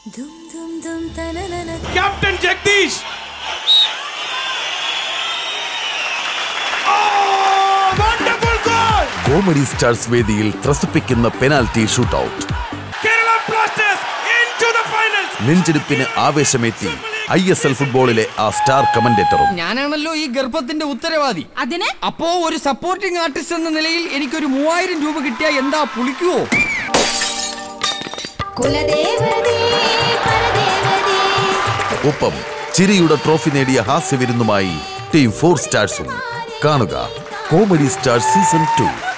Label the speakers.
Speaker 1: ദും ദും ദും തനനന
Speaker 2: captain Jagadish wonderful goal
Speaker 3: comedy stars വേദിയിൽ ത്രസിപ്പിക്കുന്ന penalty shootout
Speaker 2: Kerala Blasters into the finals
Speaker 3: നെഞ്ചെടുപ്പിന് ആവേശമേറ്റി ഐ എസ് എൽ ഫുട്ബോളിലെ ആ സ്റ്റാർ കമന്റേറ്ററും
Speaker 4: ഞാനാണല്ലോ ഈ ഗർഭത്തിന്റെ ഉത്തരവാദി
Speaker 1: അതിന്
Speaker 4: അപ്പോ ഒരു സപ്പോർട്ടിംഗ് ആർട്ടിസ്റ്റ് എന്ന നിലയിൽ എനിക്കൊരു മൂവായിരം രൂപ കിട്ടിയാ എന്താ പുളിക്കുവോ
Speaker 1: കുലദേവതേ പരദേവതേ
Speaker 3: ഒപ്പം ചിരിയുടെ ട്രോഫി നേടിയ ഹാസ്യവിരുന്നുമായി ടീം ഫോർ സ്റ്റാർസും കാണുക കോമഡി സ്റ്റാർ സീസൺ ടു